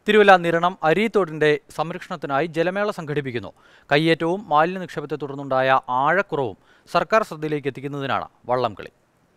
തിരുവല്ല നിരണം അരീത്തോടിന്റെ സംരക്ഷണത്തിനായി ജലമേള സംഘടിപ്പിക്കുന്നു കയ്യേറ്റവും മാലിന്യ നിക്ഷേപത്തെ തുടർന്നുണ്ടായ ആഴക്കുറവും സർക്കാർ ശ്രദ്ധയിലേക്ക് എത്തിക്കുന്നതിനാണ് വള്ളംകളി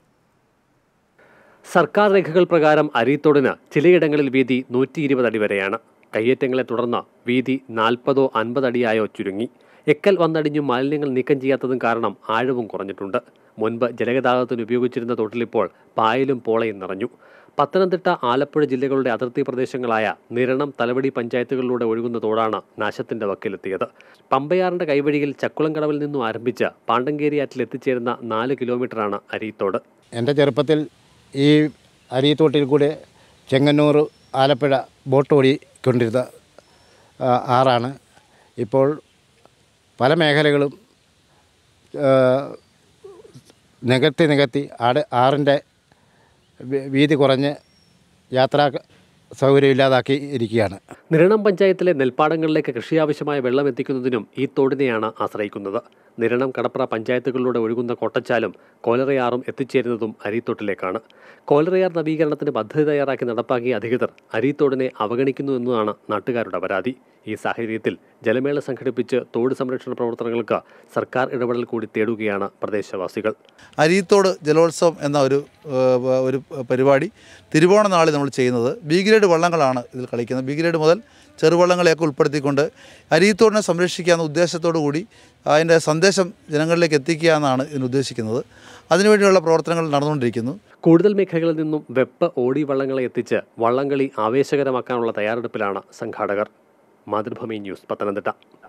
സർക്കാർ രേഖകൾ പ്രകാരം അരീത്തോടിന് ചിലയിടങ്ങളിൽ വീതി നൂറ്റി ഇരുപത് അടി വരെയാണ് കയ്യേറ്റങ്ങളെ തുടർന്ന് വീതി നാൽപ്പതോ അൻപത് അടിയായോ ചുരുങ്ങി എക്കൽ വന്നടിഞ്ഞും മാലിന്യങ്ങൾ നീക്കം ചെയ്യാത്തതും കാരണം ആഴവും കുറഞ്ഞിട്ടുണ്ട് മുൻപ് ജലഗതാഗതത്തിന് ഉപയോഗിച്ചിരുന്ന തോട്ടിലിപ്പോൾ പായലും പോളയും നിറഞ്ഞു പത്തനംതിട്ട ആലപ്പുഴ ജില്ലകളുടെ അതിർത്തി പ്രദേശങ്ങളായ നിരണം തലവടി പഞ്ചായത്തുകളിലൂടെ ഒഴുകുന്ന തോടാണ് നാശത്തിന്റെ വക്കിലെത്തിയത് പമ്പയാറിന്റെ കൈവഴിയിൽ ചക്കുളംകടവിൽ നിന്നും ആരംഭിച്ച് പാണ്ടങ്കേരി ആറ്റിൽ എത്തിച്ചേരുന്ന നാല് കിലോമീറ്ററാണ് അരീത്തോട് എൻ്റെ ചെറുപ്പത്തിൽ ഈ അരിയത്തോട്ടിൽ കൂടെ ചെങ്ങന്നൂർ ആലപ്പുഴ ബോട്ട് ഓടിക്കൊണ്ടിരുന്ന ആ, ആറാണ് ഇപ്പോൾ പല മേഖലകളും ആ, നികത്തി നികത്തി ആട് ആറിൻ്റെ വീ- വീതി കുറഞ്ഞ് യാത്രാ സൗകര്യമില്ലാതാക്കി ഇരിക്കുകയാണ് നിരണം പഞ്ചായത്തിലെ നെൽപ്പാടങ്ങളിലേക്ക് കൃഷി ആവശ്യമായ വെള്ളം എത്തിക്കുന്നതിനും ഈ തോടിനെയാണ് ആശ്രയിക്കുന്നത് നിരണം കടപ്ര പഞ്ചായത്തുകളിലൂടെ ഒഴുകുന്ന കോട്ടച്ചാലും കോലറയാറും എത്തിച്ചേരുന്നതും അരീത്തോട്ടിലേക്കാണ് കോലറയാർ നവീകരണത്തിന് പദ്ധതി തയ്യാറാക്കി നടപ്പാക്കിയ അധികൃതർ അരീത്തോടിനെ അവഗണിക്കുന്നു എന്നതാണ് നാട്ടുകാരുടെ പരാതി ഈ സാഹചര്യത്തിൽ ജലമേള സംഘടിപ്പിച്ച് തോട് സംരക്ഷണ പ്രവർത്തനങ്ങൾക്ക് സർക്കാർ ഇടപെടൽ കൂടി തേടുകയാണ് പ്രദേശവാസികൾ അരീത്തോട് ജലോത്സവം എന്ന ഒരു ഏഹ്, ഒരു പരിപാടി തിരുവോണ നാളിൽ നമ്മൾ ചെയ്യുന്നത് ബി ഗ്രേഡ് വള്ളങ്ങളാണ് ഇതിൽ കളിക്കുന്നത് ബി ഗ്രേഡ് മുതൽ ചെറുവള്ളങ്ങളെയൊക്കെ ഉൾപ്പെടുത്തിക്കൊണ്ട് അരീത്തോടിനെ സംരക്ഷിക്കുക എന്ന ഉദ്ദേശത്തോടു കൂടി അതിൻ്റെ സന്ദേശം ജനങ്ങളിലേക്ക് എത്തിക്കുക എന്നാണ് ഇതിന് ഉദ്ദേശിക്കുന്നത് അതിനുവേണ്ടിയുള്ള പ്രവർത്തനങ്ങൾ നടന്നുകൊണ്ടിരിക്കുന്നു കൂടുതൽ മേഖലകളിൽ നിന്നും വെപ്പ് ഓടി വള്ളങ്ങളെ എത്തിച്ച് വള്ളംകളി ആവേശകരമാക്കാനുള്ള തയ്യാറെടുപ്പിലാണ് സംഘാടകർ മാതൃഭൂമി ന്യൂസ് പത്തനംതിട്ട